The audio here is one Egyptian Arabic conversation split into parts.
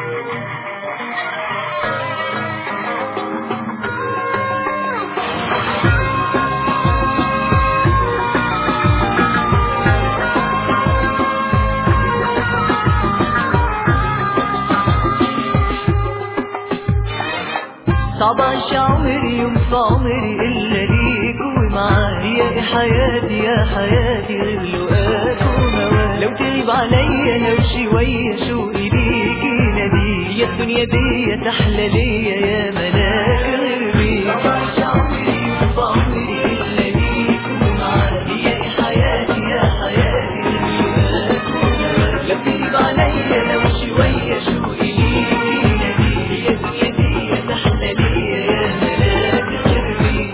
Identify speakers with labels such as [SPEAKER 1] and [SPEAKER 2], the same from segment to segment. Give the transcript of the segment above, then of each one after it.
[SPEAKER 1] صعباش عمري يوم في عمري إلا ليك ومعاك يا حياتي يا حياتي غير لقاك وهواك لو تغيب عليا لو شوية شوقي ليكي نادي يا الدنيا دي تحلى ليا يا ملاك غير بيك صعباش عمري يوم في عمري إلا ليك ومعاك يا حياتي يا حياتي غير لقاك وهواك لو تغيب عليا لو شوية شوقي ليكي نادي يا الدنيا دي تحلى ليا يا ملاك غير بيك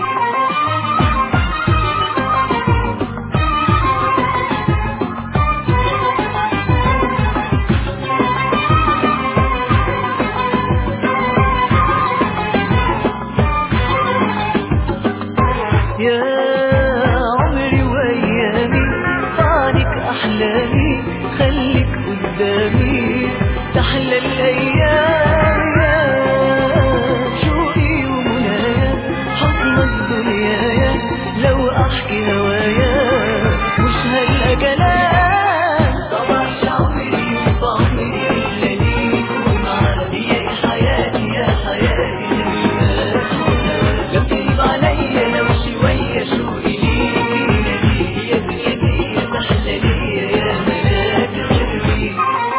[SPEAKER 1] يا عمري وايامي عنك احلامي خليك قدامي تحلى الايام يا شوقي ومنايا حضن الدنيا لو احكي هوايا مش هلقى كلام طبعا عمري وطعمري الا ليك ومعاك يا حياتي يا حياتي لو تغيب عليا لو شوية شوقي ليكي نادي يا دنيتي يا تحلى ليا يا ملاك قلبي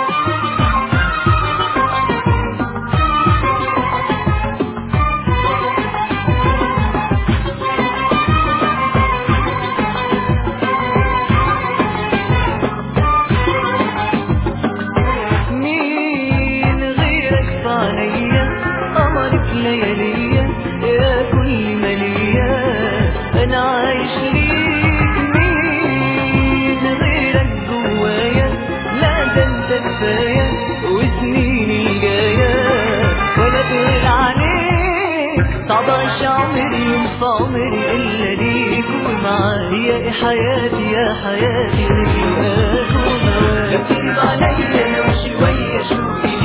[SPEAKER 1] مين غيرك في عينيا قمرك لياليا يا كل ماليا انا عايش ليك مين غيرك جوايا لا ده انت كفايه وسنيني الجايه ولا تغير عليك صعباش عمري يوم في عمري الا ليك ومعايا يا حياتي يا حياتي رجلك وهواك لو تغيب عليا لو شويه شوقي